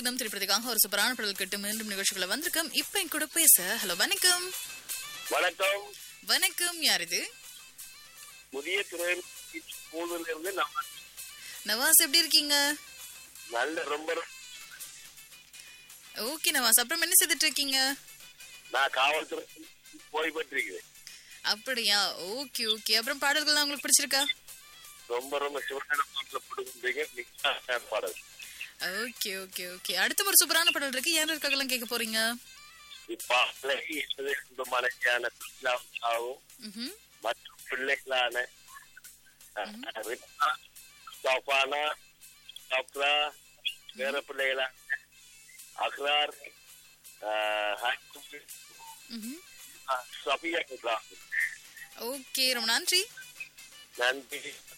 காகிதம் திரைப்படத்துக்காக ஒரு சூப்பரான பாடல் கேட்டு மீண்டும் நிகழ்ச்சிக்குள்ள வந்திருக்கோம் இப்ப என் கூட பேச ஹலோ வணக்கம் வணக்கம் வணக்கம் யார் இது புதிய துறை ஸ்கூல்ல இருந்து நம்ம நவாஸ் எப்படி இருக்கீங்க நல்ல ரொம்ப ஓகே நவாஸ் அப்புறம் என்ன செய்துட்டு இருக்கீங்க நான் காவல்துறை போய் பெற்றிருக்கிறேன் அப்படியா ஓகே ஓகே அப்புறம் பாடல்கள்லாம் உங்களுக்கு பிடிச்சிருக்கா ரொம்ப ரொம்ப சிவன பாட்டில் போட்டுருந்தீங்க மிக்க பாடல் ஓகே ஓகே ஓகே அடுத்த ஒரு சூப்பரான பாடல் இருக்கு யார் இருக்காங்கலாம் கேட்க போறீங்க இப்பாடலை எனது குடும்ப மனைவியான சுஷ்லாவும் ம்ஹும். மற்றும் பிள்ளைகளான அஹ், ரிப்னா, சஃபானா சப்ரா வேற பிள்ளைகளான அக்ரார் அஹ், ஹாக்கிம், ம்ஹும். அஹ், சபியா இப்ராஹிம். ஓகே ரொம்ப நன்றி நன்றி